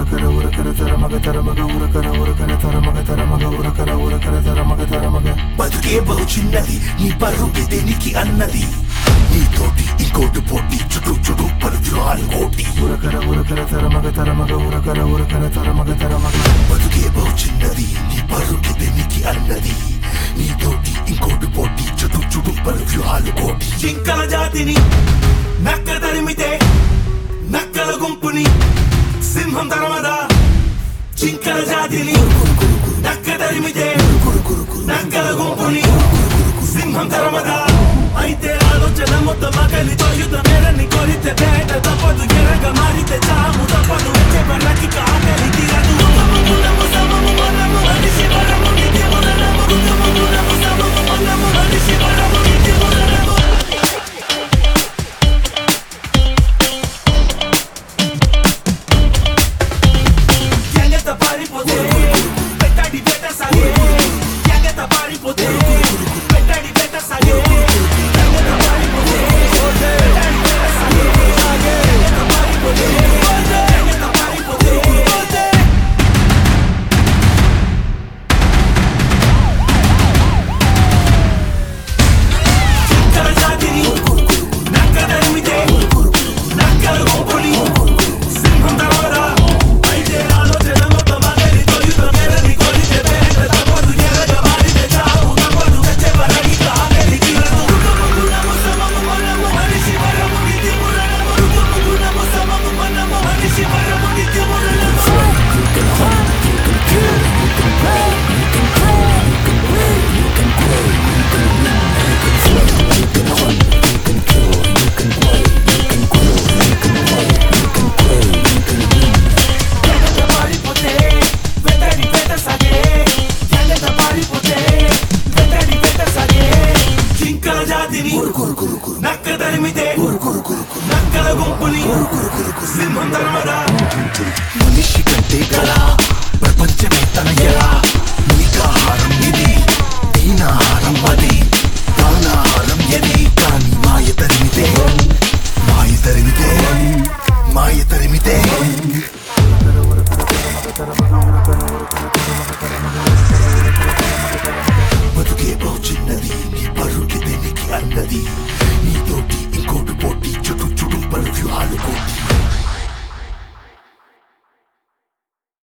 ఉరకర ఉరకర తరమగ తరమగ ఉరకర ఉరకర తరమగ తరమగ ఉరకర ఉరకర తరమగ తరమగ బతుకే బహు చిన్నది నీ పరుగే దేనికి అన్నది నీతోటి ఇంకోటి పోటీ చుట్టూ చుట్టూ పరుద్రాలు కోటి ఉరకర ఉరకర తరమగ తరమగ ఉరకర ఉరకర తరమగ తరమగ బతుకే బహు చిన్నది నీ పరుగే దేనికి అన్నది నీతోటి ఇంకోటి పోటీ చుట్టూ చుట్టూ పరుద్రాలు కోటి జింకల జాతిని నక్క తరిమితే నక్కల గుంపుని సింహం తరమదా జింకల జాతిని నక్క తరిమితే నక్కల గుంపుని సింహం తరమదా అయితే ఆలోచన మొత్తం మగలితో యుద్ధ మేరని కొరితే పేట తప్పదు ఎరగ మారితే చాము తప్పదు వచ్చే పర్లకి కాకలి తీరదు సమము సమము మనము మనిషి వరము నిత్యము నరము సమము సమము మనము మనిషి వరము నిత్యము నరము Yang పారిపోతే పెట్టాడి పెట్ట సాగే Yang పారిపోతే పెట్టాడి పెట్ట సాగే Yang పారిపోతే పెట్టాడి పెట్ట సాగే Yang పారిపోతే Yang పారిపోతే జింకల జాతిని నక్క తరిమితే నక్కల గుంపుని సింహం తరవదా అయితే ఆలోచన మొత్తం మగలితో యుద్ధ మేరని కొలితే పేట తప్పదు ఎరగ మారితే చావు తప్పదు వచ్చే వరకి కాగలి తీరదు గుణము సమము మనము మనిషి వరము నిత్యము రణము గుణము సమము మనము మనిషి వరము నిత్యము రణము Yang పారిపోతే వెంటడి పెట్ట సాగే Yang పారిపోతే వెంటడి పెట్ట సాగే జింకల జాతిని నక్క తరిమితే నక్కల గుంపుని సింహం తరమదా మనిషి